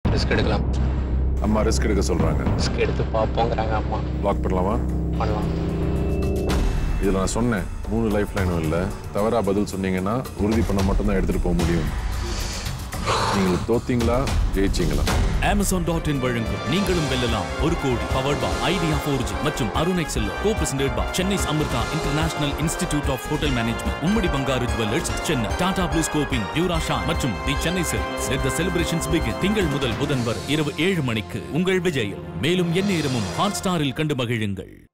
risk எடுக்கலாம் அம்மா risk எடுக்க சொல்றாங்க ரிஸ்க் எடுத்து பார்ப்போங்கிறாங்க அம்மா லாக் பண்ணலாமா பண்ணலாம் இதில் நான் சொன்னேன் மூணு லைஃப் லைனும் இல்லை தவறா பதில் சொன்னீங்கன்னா உறுதி பண்ண மட்டும்தான் எடுத்துட்டு போக முடியும் நீங்கள் தோத்தீங்களா ஜெயிச்சீங்களா அமேசான் டாட் இன் வழங்கும் நீங்களும் வெல்லலாம் ஒரு கோடி powered by Idea four G மற்றும் Arun Excello presented by Chennai Amrita International Institute of Hotel Management Ummidi Bangaru Jewellers Chennai Tata Blue ஸ்கோப்பின் பியூரா ஷா மற்றும் the Chennai Silks let the celebrations begin திங்கள் முதல் புதன் வரை இரவு ஏழு மணிக்கு உங்கள் விஜயில் மேலும் எந்நேரமும் ஹாட் ஸ்டாரில் கண்டு மகிழுங்கள்